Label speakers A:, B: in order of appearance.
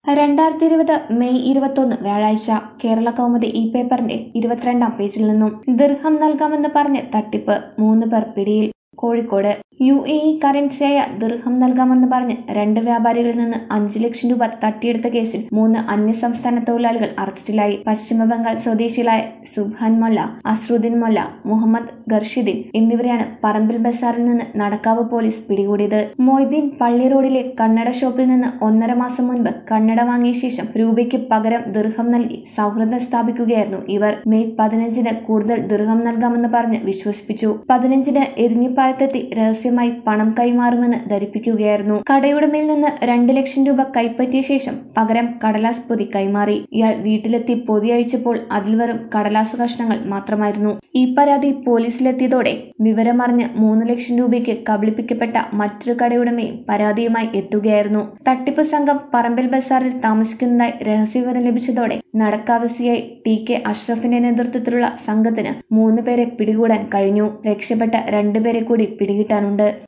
A: രണ്ടായിരത്തി ഇരുപത് മെയ് ഇരുപത്തൊന്ന് വ്യാഴാഴ്ച കേരള കൗമുദി ഈ പേപ്പറിന്റെ ഇരുപത്തിരണ്ടാം പേജിൽ നിന്നും ദീർഘം നൽകാമെന്ന് പറഞ്ഞ് തട്ടിപ്പ് മൂന്ന് പേർ പിടിയിൽ കോഴിക്കോട് യു എ ഇ കറൻസിയായ ദീർഘം നൽകാമെന്ന് പറഞ്ഞ് രണ്ട് വ്യാപാരികളിൽ നിന്ന് അഞ്ചു ലക്ഷം രൂപ തട്ടിയെടുത്ത കേസിൽ മൂന്ന് അന്യസംസ്ഥാന തൊഴിലാളികൾ അറസ്റ്റിലായി പശ്ചിമബംഗാൾ സ്വദേശികളായ സുബ്ഹാൻ മൊല്ല അസ്രുദ്ദീൻ മൊല്ല മുഹമ്മദ് ഗർഷിദീൻ എന്നിവരെയാണ് പറമ്പിൽ ബസാറിൽ നിന്ന് നടക്കാവ് പോലീസ് പിടികൂടിയത് മൊയ്തീൻ പള്ളി റോഡിലെ കണ്ണട ഷോപ്പിൽ നിന്ന് ഒന്നര മാസം മുൻപ് കണ്ണട വാങ്ങിയ ശേഷം രൂപയ്ക്ക് പകരം ദീർഘം നൽകി സൗഹൃദം സ്ഥാപിക്കുകയായിരുന്നു ഇവർ മെയ് പതിനഞ്ചിന് കൂടുതൽ ദീർഘം നൽകാമെന്ന് പറഞ്ഞ് വിശ്വസിപ്പിച്ചു പതിനഞ്ചിന് എരിഞ്ഞിപ്പാലത്തെത്തി രഹസ്യമായി പണം കൈമാറുമെന്ന് ധരിപ്പിക്കുകയായിരുന്നു കടയുടമയിൽ നിന്ന് രണ്ട് ലക്ഷം രൂപ കൈപ്പറ്റിയ ശേഷം പകരം കടലാസ് പൊതി കൈമാറി ഇയാൾ വീട്ടിലെത്തി പൊതി അഴിച്ചപ്പോൾ അതിൽ വെറും കടലാസ് കഷ്ണങ്ങൾ മാത്രമായിരുന്നു ഈ പരാതി പോലീസിലെത്തിയതോടെ വിവരമറിഞ്ഞ് മൂന്ന് ലക്ഷം രൂപയ്ക്ക് കബളിപ്പിക്കപ്പെട്ട മറ്റൊരു കടയുടമയും പരാതിയുമായി എത്തുകയായിരുന്നു തട്ടിപ്പ് സംഘം പറമ്പിൽ ബസാറിൽ താമസിക്കുന്നതായി രഹസ്യവിവരം ലഭിച്ചതോടെ നടക്കാവസിയായി ടി കെ അഷ്റഫിന്റെ നേതൃത്വത്തിലുള്ള സംഘത്തിന് മൂന്ന് പേരെ പിടികൂടാൻ കഴിഞ്ഞു രക്ഷപ്പെട്ട രണ്ടുപേരെ കൂടി പിടികിട്ടാനുണ്ട്